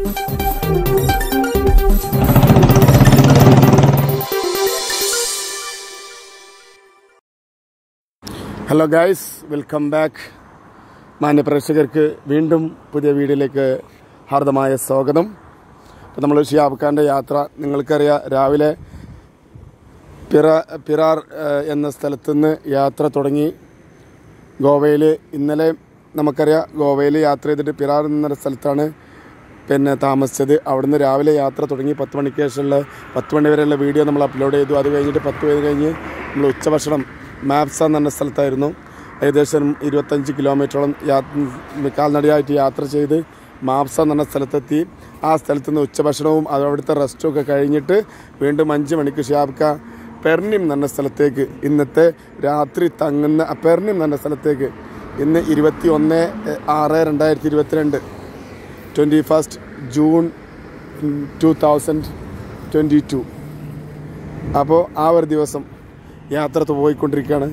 hello guys welcome back മാന്യ പ്രേക്ഷകർക്ക് വീണ്ടും പുതിയ വീഡിയോയിലേക്ക് ഹാർദമായ സ്വാഗതം ഇപ്പോൾ നമ്മൾ ഷിയാബ്ഖാൻ്റെ യാത്ര നിങ്ങൾക്കറിയാം രാവിലെ പിറ പിറാർ ഏഹ്, എന്ന സ്ഥലത്തുനിന്ന് യാത്ര തുടങ്ങി ഗോവയിൽ ഇന്നലെ നമുക്കറിയാം ഗോവയിൽ യാത്ര ചെയ്തിട്ട് പിറാർ എന്ന സ്ഥലത്താണ് പിന്നെ താമസിച്ചത് അവിടുന്ന് രാവിലെ യാത്ര തുടങ്ങി പത്ത് മണിക്ക് ശേഷമുള്ള പത്ത് മണി വരെയുള്ള വീഡിയോ നമ്മൾ അപ്ലോഡ് ചെയ്തു അത് കഴിഞ്ഞിട്ട് പത്ത് മണി കഴിഞ്ഞ് നമ്മൾ ഉച്ചഭക്ഷണം മാപ്സ എന്ന് പറഞ്ഞ സ്ഥലത്തായിരുന്നു ഏകദേശം ഇരുപത്തഞ്ച് കിലോമീറ്ററോളം യാ കാൽനടയായിട്ട് യാത്ര ചെയ്ത് മാപ്സ എന്ന് പറഞ്ഞ സ്ഥലത്തെത്തി ആ സ്ഥലത്ത് നിന്ന് ഉച്ചഭക്ഷണവും അത് അവിടുത്തെ റെസ്റ്റും ഒക്കെ കഴിഞ്ഞിട്ട് വീണ്ടും അഞ്ച് മണിക്ക് ഷാബ്ക പെർണിം എന്ന് പറഞ്ഞ സ്ഥലത്തേക്ക് ഇന്നത്തെ രാത്രി തങ്ങുന്ന പെർണിം എന്ന് പറഞ്ഞ സ്ഥലത്തേക്ക് ഇന്ന് ഇരുപത്തി ഒന്ന് ആറ് രണ്ടായിരത്തി ഇരുപത്തിരണ്ട് twenty first June two thousand twenty two അപ്പോൾ ആ ഒരു ദിവസം യാത്ര പോയിക്കൊണ്ടിരിക്കുകയാണ്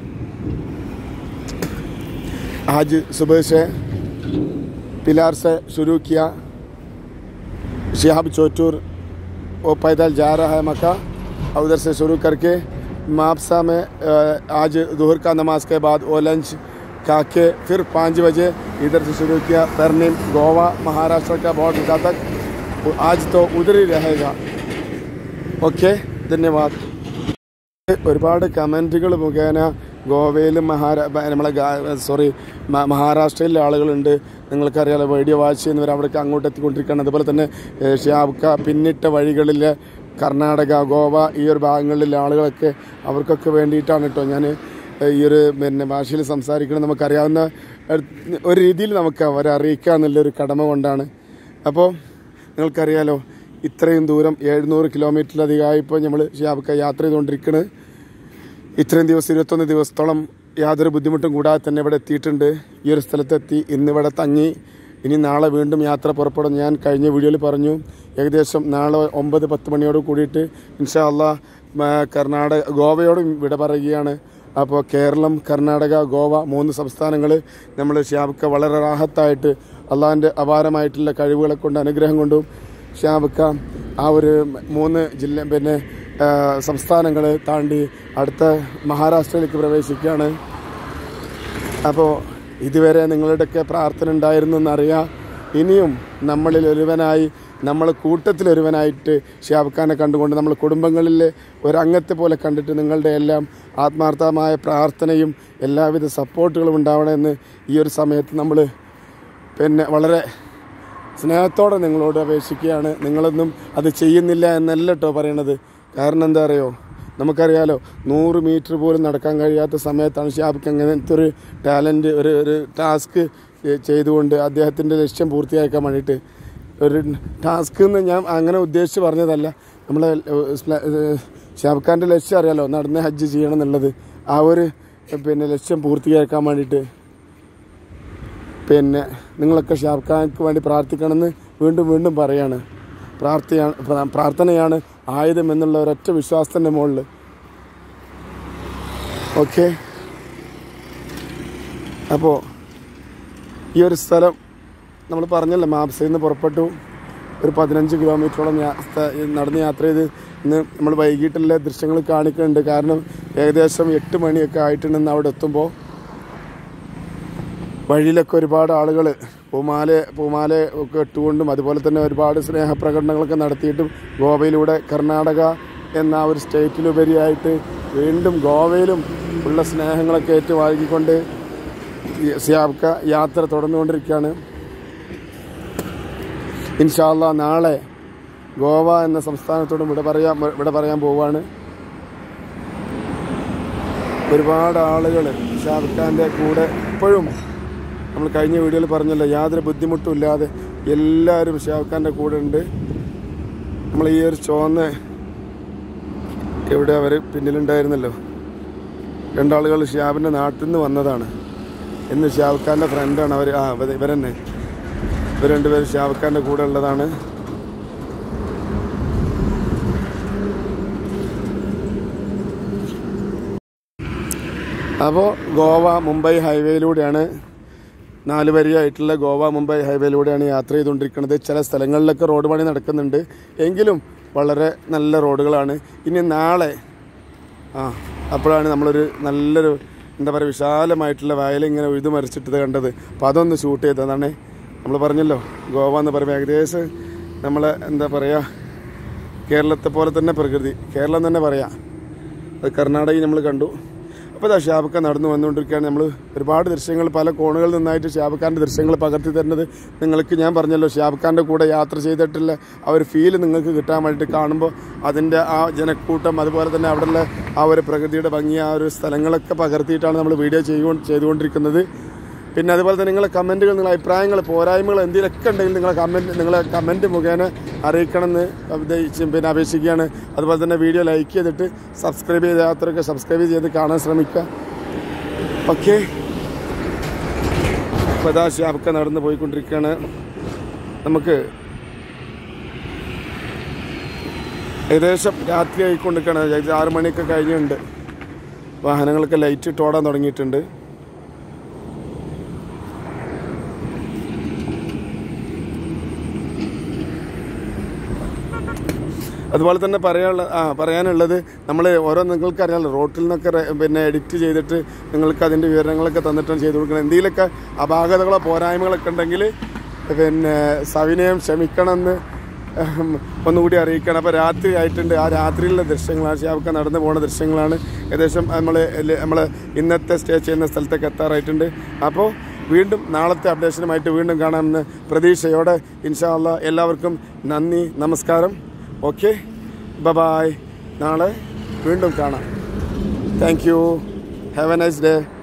आज सुबह से पिलार से शुरू किया शिहाब चोटूर वो पैदल जा रहा है मक्का और उधर से शुरू करके मापसा में अ, आज दोहर का नमाज के बाद वो लंच खा के फिर पाँच बजे इधर से शुरू किया परनीम गोवा महाराष्ट्र का बॉर्डर का तक वो आज तो उधर ही रहेगा ഓക്കെ ധന്യവാദ് ഒരുപാട് കമൻറ്റുകൾ മുഖേന ഗോവയിലും മഹാരാ നമ്മളെ സോറി മഹാരാഷ്ട്രയിലെ ആളുകളുണ്ട് നിങ്ങൾക്കറിയാലോ വീഡിയോ വാച്ച് ചെയ്യുന്നവർ അവിടേക്ക് അങ്ങോട്ട് എത്തിക്കൊണ്ടിരിക്കുകയാണ് അതുപോലെ തന്നെ ഏഹ്, ഷ്യാബ്ക പിന്നിട്ട വഴികളിൽ കർണാടക ഗോവ ഈ ഒരു ഭാഗങ്ങളിലെ ആളുകളൊക്കെ അവർക്കൊക്കെ വേണ്ടിയിട്ടാണ് കേട്ടോ ഞാൻ ഈ ഒരു പിന്നെ ഭാഷയിൽ സംസാരിക്കുന്നത് നമുക്കറിയാവുന്ന ഏഹ്, ഒരു രീതിയിൽ നമുക്ക് അവരെ അറിയിക്കുക എന്നുള്ളൊരു കടമ കൊണ്ടാണ് അപ്പോൾ നിങ്ങൾക്കറിയാലോ ഇത്രയും ദൂരം എഴുന്നൂറ് കിലോമീറ്ററിലധികമായി ഇപ്പോൾ നമ്മൾ ഷിയാബക്ക യാത്ര ചെയ്തുകൊണ്ടിരിക്കുന്നത് ഇത്രയും ദിവസം ഇരുപത്തൊന്ന് ദിവസത്തോളം യാതൊരു ബുദ്ധിമുട്ടും കൂടാതെ തന്നെ ഇവിടെ എത്തിയിട്ടുണ്ട് ഈ ഒരു സ്ഥലത്തെത്തി ഇന്നിവിടെ തങ്ങി ഇനി നാളെ വീണ്ടും യാത്ര പുറപ്പെടും ഞാൻ കഴിഞ്ഞ വീഡിയോയിൽ പറഞ്ഞു ഏകദേശം നാളെ ഒമ്പത് പത്ത് മണിയോട് കൂടിയിട്ട് ഇൻഷാ അള്ളാ കർണാടക ഗോവയോടും വിട പറയുകയാണ് അപ്പോൾ കേരളം കർണാടക ഗോവ മൂന്ന് സംസ്ഥാനങ്ങൾ നമ്മൾ ഷ്യാബക്ക വളരെ റാഹത്തായിട്ട് അള്ളാഹിൻ്റെ അപാരമായിട്ടുള്ള കഴിവുകളെ കൊണ്ട് അനുഗ്രഹം കൊണ്ടും ഷ്യാബക്ക ആ ഒരു മൂന്ന് ജില്ല പിന്നെ സംസ്ഥാനങ്ങൾ താണ്ടി അടുത്ത മഹാരാഷ്ട്രയിലേക്ക് പ്രവേശിക്കുകയാണ് അപ്പോൾ ഇതുവരെ നിങ്ങളുടെയൊക്കെ പ്രാർത്ഥന ഉണ്ടായിരുന്നു എന്നറിയാം ഇനിയും നമ്മളിൽ ഒരുവനായി നമ്മൾ കൂട്ടത്തിലൊരുവനായിട്ട് ഷിയാബ്ഖാനെ കണ്ടുകൊണ്ട് നമ്മൾ കുടുംബങ്ങളിലെ ഒരംഗത്തെ പോലെ കണ്ടിട്ട് നിങ്ങളുടെ എല്ലാം ആത്മാർത്ഥമായ പ്രാർത്ഥനയും എല്ലാവിധ സപ്പോർട്ടുകളും ഉണ്ടാവണമെന്ന് ഈ ഒരു സമയത്ത് നമ്മൾ പിന്നെ വളരെ സ്നേഹത്തോടെ നിങ്ങളോട് അപേക്ഷിക്കുകയാണ് നിങ്ങളൊന്നും അത് ചെയ്യുന്നില്ല എന്നല്ല കേട്ടോ പറയണത് കാരണം എന്താ അറിയോ നമുക്കറിയാലോ നൂറ് മീറ്റർ പോലും നടക്കാൻ കഴിയാത്ത സമയത്താണ് ഷാബിക്ക് അങ്ങനത്തെ ഒരു ടാലൻറ്റ് ഒരു ഒരു ടാസ്ക് ചെയ്തുകൊണ്ട് അദ്ദേഹത്തിൻ്റെ ലക്ഷ്യം പൂർത്തിയാക്കാൻ വേണ്ടിയിട്ട് ഒരു ടാസ്ക് എന്ന് ഞാൻ അങ്ങനെ ഉദ്ദേശിച്ച് പറഞ്ഞതല്ല നമ്മളെ ഷാബ് ഖാൻ്റെ ലക്ഷ്യം അറിയാലോ നടന്ന് ഹജ്ജ് ചെയ്യണം എന്നുള്ളത് ആ ഒരു പിന്നെ ലക്ഷ്യം പൂർത്തിയാക്കാൻ വേണ്ടിയിട്ട് പിന്നെ നിങ്ങളൊക്കെ ഷാബ് ഖാൻക്ക് വേണ്ടി പ്രാർത്ഥിക്കണമെന്ന് വീണ്ടും വീണ്ടും പറയാണ് പ്രാർത്ഥനയാണ് പ്രാ- പ്രാർത്ഥനയാണ് ആയുധം എന്നുള്ള ഒരൊറ്റ വിശ്വാസത്തിൻ്റെ മുകളിൽ ഓക്കെ അപ്പോൾ ഈ ഒരു സ്ഥലം നമ്മൾ പറഞ്ഞല്ലോ മാപ്സയിൽ നിന്ന് പുറപ്പെട്ടു ഒരു പതിനഞ്ച് കിലോമീറ്ററോളം യാ- സ്ഥ- നടന്ന് യാത്ര ചെയ്ത് ഇന്ന് നമ്മൾ വൈകിട്ടുള്ള ദൃശ്യങ്ങൾ കാണിക്കുന്നുണ്ട് കാരണം ഏകദേശം എട്ട് മണിയൊക്കെ ആയിട്ടുണ്ടെന്ന് അവിടെ എത്തുമ്പോൾ വഴിയിലൊക്കെ ഒരുപാട് ആളുകൾ പൂമാല പൂമാല ഒക്കെ ഇട്ടുകൊണ്ടും അതുപോലെ തന്നെ ഒരുപാട് സ്നേഹപ്രകടനങ്ങളൊക്കെ നടത്തിയിട്ടും ഗോവയിലൂടെ കർണാടക എന്ന ആ ഒരു സ്റ്റേറ്റിലുപരിയായിട്ട് വീണ്ടും ഗോവയിലും ഉള്ള സ്നേഹങ്ങളൊക്കെ ഏറ്റുവാങ്ങിക്കൊണ്ട് ഈ സിയാബ്ക യാത്ര തുടർന്നുകൊണ്ടിരിക്കുകയാണ് ഇൻഷാല്ല നാളെ ഗോവ എന്ന സംസ്ഥാനത്തോടും വിട പറയാൻ വിട പറയാൻ പോവുകയാണ് ഒരുപാട് ആളുകൾ ഷാറുഖ് ഖാൻ്റെ കൂടെ ഇപ്പോഴും നമ്മൾ കഴിഞ്ഞ വീഡിയോയിൽ പറഞ്ഞല്ലോ യാതൊരു ബുദ്ധിമുട്ടും ഇല്ലാതെ എല്ലാവരും ഷാറുഖ് ഖാൻ്റെ കൂടെ ഉണ്ട് നമ്മൾ ഈ ഒരു ചുവന്ന ഇവിടെ അവർ പിന്നിലുണ്ടായിരുന്നല്ലോ രണ്ടാളുകൾ ഷിയാബിൻ്റെ നാട്ടിൽ നിന്ന് വന്നതാണ് ഇന്ന് ഷാറുഖ് ഖാൻ്റെ ഫ്രണ്ടാണ് അവർ ആ ഇവർ ഇവരെന്നെ ഇവർ രണ്ടുപേരും ഷാറുഖ് ഖാൻ്റെ കൂടെ ഉള്ളതാണ് അപ്പോൾ ഗോവ മുംബൈ ഹൈവേയിലൂടെയാണ് നാല് വരിയായിട്ടുള്ള ഗോവ മുംബൈ ഹൈവേയിലൂടെയാണ് യാത്ര ചെയ്തുകൊണ്ടിരിക്കുന്നത് ചില സ്ഥലങ്ങളിലൊക്കെ റോഡ് പണി നടക്കുന്നുണ്ട് എങ്കിലും വളരെ നല്ല റോഡുകളാണ് ഇനി നാളെ ആ അപ്പോഴാണ് നമ്മളൊരു നല്ലൊരു എന്താ പറയുക വിശാലമായിട്ടുള്ള വയൽ ഇങ്ങനെ ഉഴുതു മരിച്ചിട്ടത് കണ്ടത് അപ്പോൾ അതൊന്ന് ഷൂട്ട് ചെയ്തതാണ് നമ്മൾ പറഞ്ഞല്ലോ ഗോവ എന്ന് പറയുമ്പോൾ ഏകദേശം നമ്മൾ എന്താ പറയുക കേരളത്തെ പോലെ തന്നെ പ്രകൃതി കേരളം തന്നെ പറയാം അത് കർണാടകയിൽ നമ്മൾ കണ്ടു അപ്പോൾ ഇതാ ഷാബക്ക നടന്നു വന്നുകൊണ്ടിരിക്കുകയാണ് നമ്മൾ ഒരുപാട് ദൃശ്യങ്ങൾ പല കോണുകളിൽ നിന്നായിട്ട് ഷാബക്കാൻ്റെ ദൃശ്യങ്ങൾ പകർത്തി തരുന്നത് നിങ്ങൾക്ക് ഞാൻ പറഞ്ഞല്ലോ ഷാബക്കാൻ്റെ കൂടെ യാത്ര ചെയ്തിട്ടുള്ള ആ ഒരു ഫീല് നിങ്ങൾക്ക് കിട്ടാൻ വേണ്ടിയിട്ട് കാണുമ്പോൾ അതിൻ്റെ ആ ജനക്കൂട്ടം അതുപോലെ തന്നെ അവിടെയുള്ള ആ ഒരു പ്രകൃതിയുടെ ഭംഗി ആ ഒരു സ്ഥലങ്ങളൊക്കെ പകർത്തിയിട്ടാണ് നമ്മൾ വീഡിയോ ചെയ്തു ചെയ്തുകൊണ്ടിരിക്കുന്നത് പിന്നെ അതുപോലെ തന്നെ നിങ്ങളെ കമൻറ്റുകൾ നിങ്ങളെ അഭിപ്രായങ്ങൾ പോരായ്മകൾ എന്തെങ്കിലുമൊക്കെ ഉണ്ടെങ്കിൽ നിങ്ങളെ കമൻറ്റ് നിങ്ങളെ കമൻറ്റ് മുഖേന അറിയിക്കണമെന്ന് ഉദ്ദേശിച്ച് പിന്നെ അപേക്ഷിക്കുകയാണ് അതുപോലെ തന്നെ വീഡിയോ ലൈക്ക് ചെയ്തിട്ട് സബ്സ്ക്രൈബ് ചെയ്യാത്തവരൊക്കെ സബ്സ്ക്രൈബ് ചെയ്ത് കാണാൻ ശ്രമിക്കുക ഓക്കെ അപ്പോൾ ഇതാ ഷാബൊക്കെ നടന്ന് പോയിക്കൊണ്ടിരിക്കുകയാണ് നമുക്ക് ഏകദേശം രാത്രി ആയിക്കൊണ്ടിരിക്കുകയാണ് ഏകദേശം ആറ് മണിയൊക്കെ കഴിഞ്ഞിട്ടുണ്ട് വാഹനങ്ങളൊക്കെ ലൈറ്റ് ഇട്ട് ഓടാൻ തുടങ്ങിയിട്ടുണ്ട് അതുപോലെ തന്നെ പറയാനുള്ള ആ പറയാനുള്ളത് നമ്മൾ ഓരോ നിങ്ങൾക്ക് അറിയാമല്ലോ റോട്ടിൽ നിന്നൊക്കെ റെ- പിന്നെ എഡിറ്റ് ചെയ്തിട്ട് നിങ്ങൾക്ക് അതിൻ്റെ വിവരങ്ങളൊക്കെ തന്നിട്ടാണ് ചെയ്ത് കൊടുക്കുന്നത് എന്തെങ്കിലുമൊക്കെ അപാകതകളോ പോരായ്മകളൊക്കെ ഉണ്ടെങ്കിൽ പിന്നെ സവിനയം ക്ഷമിക്കണമെന്ന് ഉം, ഒന്നുകൂടി അറിയിക്കണം അപ്പോൾ രാത്രി ആയിട്ടുണ്ട് ആ രാത്രിയിലുള്ള ദൃശ്യങ്ങളാണ് ഷാബൊക്കെ നടന്നു പോകുന്ന ദൃശ്യങ്ങളാണ് ഏകദേശം നമ്മൾ നമ്മൾ ഇന്നത്തെ സ്റ്റേ ചെയ്യുന്ന സ്ഥലത്തേക്ക് എത്താറായിട്ടുണ്ട് അപ്പോൾ വീണ്ടും നാളത്തെ അപ്ഡേഷനുമായിട്ട് വീണ്ടും കാണാമെന്ന് പ്രതീക്ഷയോടെ ഇൻഷാ അള്ളാ എല്ലാവർക്കും നന്ദി നമസ്കാരം ഓക്കെ ബൈ നാളെ വീണ്ടും കാണാം thank you have a nice day